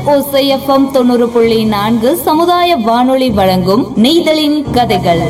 ஓசைஎஃப்எம் தொண்ணூறு புள்ளி நான்கு சமுதாய வானொலி வழங்கும் நெய்தலின் கதைகள்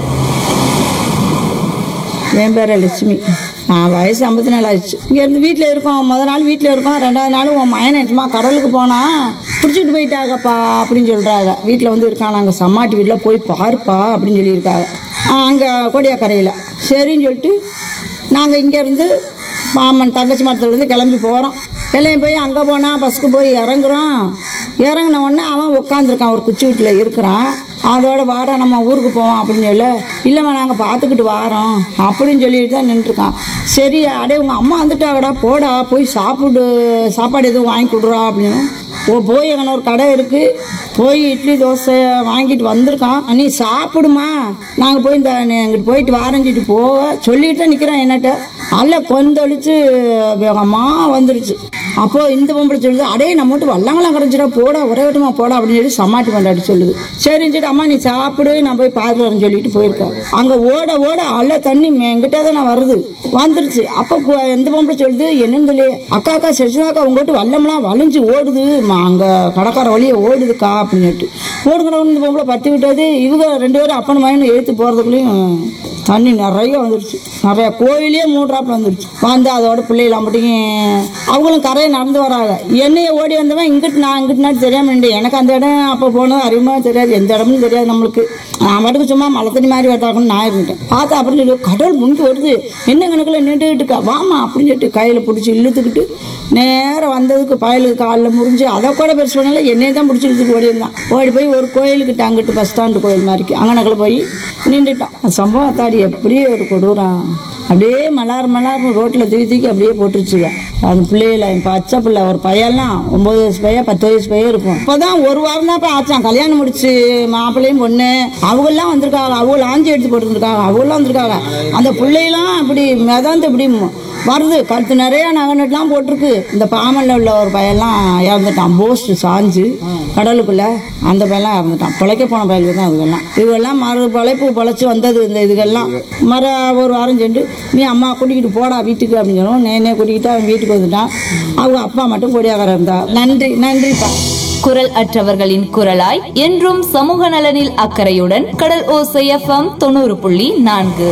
என் பேர் லட்சுமி நான் வயசு ஐம்பத்தி நாலு ஆயிடுச்சு இங்கேருந்து வீட்டில் இருக்கோம் முத நாள் வீட்டில் இருக்கோம் ரெண்டாவது நாள் உன் மயன் எட்டுமா கடலுக்கு போனா பிடிச்சிட்டு போயிட்டாங்கப்பா அப்படின்னு சொல்கிறாங்க வீட்டில் வந்து இருக்கான் நாங்கள் சம்மாட்டி வீட்டில் போய் பாருப்பா அப்படின்னு சொல்லியிருக்காங்க அங்கே கொடியாக்கரையில் சரின்னு சொல்லிட்டு நாங்கள் இங்கேருந்து மாமன் தங்கச்சி மரத்துலேருந்து கிளம்பி போகிறோம் கிளம்பி போய் அங்கே போனால் பஸ்ஸுக்கு போய் இறங்குறோம் இறங்கின உடனே அவன் உட்காந்துருக்கான் ஒரு குச்சி வீட்டில் இருக்கிறான் அதோட வாரம் நம்ம ஊருக்கு போவோம் அப்படின்னு சொல்ல இல்லைம்மா நாங்கள் பார்த்துக்கிட்டு வாரோம் அப்படின்னு சொல்லிட்டு தான் நின்றுருக்கான் சரி அடே உங்கள் அம்மா வந்துட்டாங்கடா போடா போய் சாப்பிடு சாப்பாடு எதுவும் வாங்கி கொடுறா அப்படின்னு ஓ போய் அங்கே ஒரு கடை இருக்குது போய் இட்லி தோசை வாங்கிட்டு வந்திருக்கான் நீ சாப்பிடுமா நாங்கள் போய் இந்த எங்கிட்டு போயிட்டு வாரஞ்சிட்டு போக சொல்லிட்டு தான் நிற்கிறேன் என்னட்ட அல்ல கொந்தளிச்சு வேகமா வந்துருச்சு அப்போ இந்த பொம்பளை சொல்லுது அடே நம்ம மட்டும் வல்லங்களாம் கரைஞ்சிடா போடா ஒரே விட்டமா போடா அப்படின்னு சொல்லி சமாட்டி கொண்டாடி சொல்லுது சரின்னு சொல்லிட்டு அம்மா நீ சாப்பிடு நான் போய் பார்த்து வரேன்னு சொல்லிட்டு போயிருக்கேன் அங்கே ஓட ஓட அல்ல தண்ணி எங்கிட்ட தான் நான் வருது வந்துருச்சு அப்போ கு- இந்த பொம்பளை சொல்லுது என்னன்னு சொல்லி அக்கா அக்கா சரிதாக்கா உங்கள்கிட்ட வல்லம்லாம் வளைஞ்சு ஓடுது ம- அங்க கடற்கரை வழியே ஓடுதுக்கா அப்படின்னு சொல்லிட்டு ஓடுங்கிறவங்க இந்த பொம்பளை பற்றி விட்டது இவங்க ரெண்டு பேரும் அப்பன் மகன் எழுத்து போகிறதுக்குள்ளேயும் தண்ணி நிறைய வந்துருச்சு நிறைய கோயிலே மூன்றாப்புல வந்துருச்சு வந்து அதோட பிள்ளைகள் மட்டும் அவங்களும் கரையை நடந்து வராங்க என்னைய ஓடி வந்தவன் இங்கிட்டு நான் இங்கிட்டு நான் தெரியாம நின்று எனக்கு அந்த இடம் அப்போ போனது அறிமுகமா தெரியாது எந்த இடமும் தெரியாது நம்மளுக்கு நான் மட்டும் சும்மா மழை தண்ணி மாதிரி வரதாக்கணும் நான் இருந்துட்டேன் பார்த்தா அப்படின்னு சொல்லி கடல் முன்கி வருது என்ன கணக்கில் நின்றுக்கிட்டு இருக்கா வாமா அப்படின்னு சொல்லிட்டு கையில் பிடிச்சி இழுத்துக்கிட்டு நேரம் வந்ததுக்கு பயலுக்கு காலில் முறிஞ்சு அதை கூட பெருசு பண்ணல என்னையே தான் பிடிச்சி இழுத்துட்டு ஓடி இருந்தான் ஓடி போய் ஒரு கோயிலுக்கிட்ட அங்கிட்டு பஸ் ஸ்டாண்டு கோயில் மாதிரிக்கு அங்கனக்கில் போய் நின்றுட்டான் அந்த சம்பவம் தாடி எப்படியே ஒரு கொடூரம் அப்படியே மலார் மலார் ரோட்டில் தூக்கி தூக்கி அப்படியே போட்டுருச்சுங்க அந்த பிள்ளைகள என் பச்சை பிள்ளை ஒரு பையன்லாம் ஒன்பது வயசு பையன் பத்து வயசு பையன் இருக்கும் இப்போதான் ஒரு வாரம் தான் இப்போ ஆச்சான் கல்யாணம் முடிச்சு மாப்பிள்ளையும் பொண்ணு அவங்கெல்லாம் வந்திருக்காங்க அவங்க ஆஞ்சி எடுத்து போட்டுருக்காங்க அவங்களாம் வந்திருக்காங்க அந்த பிள்ளையெல்லாம் இப்படி மிதந்து இப்படி ம- வருது கழுத்து நிறைய நகை நட்டுலாம் போட்டிருக்கு இந்த பாமல்ல உள்ள ஒரு பையன்லாம் இறந்துட்டான் போஸ்ட் சாஞ்சு கடலுக்குள்ள அந்த பையன்லாம் இறந்துட்டான் பிழைக்க போன பயிலுக்கு தான் அதுக்கெல்லாம் இதுவெல்லாம் மறு பிழைப்பு பிழைச்சி வந்தது இந்த இதுகெல்லாம் மறு ஒரு வாரம் சென்று நீ அம்மா கூட்டிக்கிட்டு போடா வீட்டுக்கு அப்படின்னு சொன்னோம் நேனே கூட்டிக்கிட்டு அவன் வீட்டுக்கு வந்துட்டான் அவங்க அப்பா மட்டும் கொடியாகர இருந்தா நன்றி நன்றிப்பா குரல் அற்றவர்களின் குரலாய் என்றும் சமூக நலனில் அக்கறையுடன் கடல் ஓசைஎஃப்எம் தொண்ணூறு புள்ளி நான்கு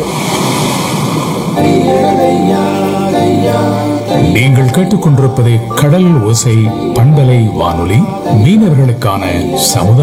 நீங்கள் கேட்டுக்கொண்டிருப்பது கடல் ஓசை பண்பலை வானொலி மீனவர்களுக்கான சமுதாய